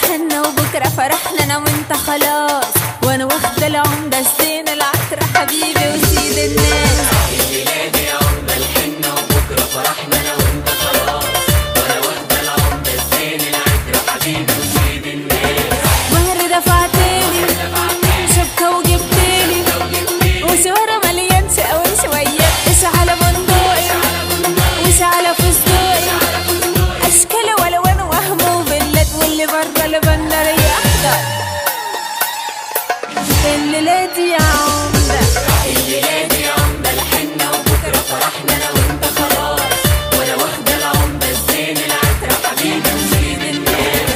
حنا وبكرة فرحنا انا وانت خلاص وانا واخدة العمدة الزين العطر حبيبي وسيد الناس ميلادي يا عمدة الحنة وبكرة فرحنا أنا وأنت خلاص وأنا واخدة العمدة الزين العطر حبيبي وسيد الناس مهر دفعتلي شبكة وجبتلي وشهرة مليان شقاوي شوية مش على بندقي مش على فستقي أشكال والوان وهم وفيلات واللي برا البندرية أحضر الليلة دي يا عمدة ميلادي يا عمدة الحنة وبكرة فرحنا أنا وأنت خلاص وأنا واخدة العمدة الزين العطر حبيبي وسيد الناس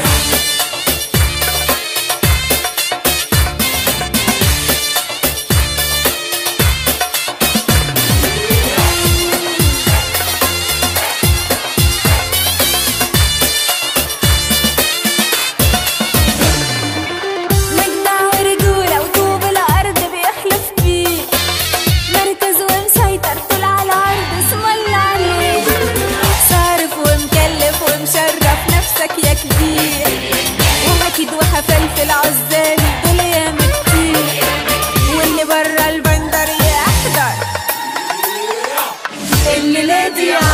مجدع ورجولة وطوب الأرض بيحلف فيه مركز ومسيطر طول على العرض اسم الله عليه صارف ومكلف ومشرف نفسك يا كبير وأكيد وحفل في العزالي دول ياما كتير واللي برا البندر يحضر الليلة دي يا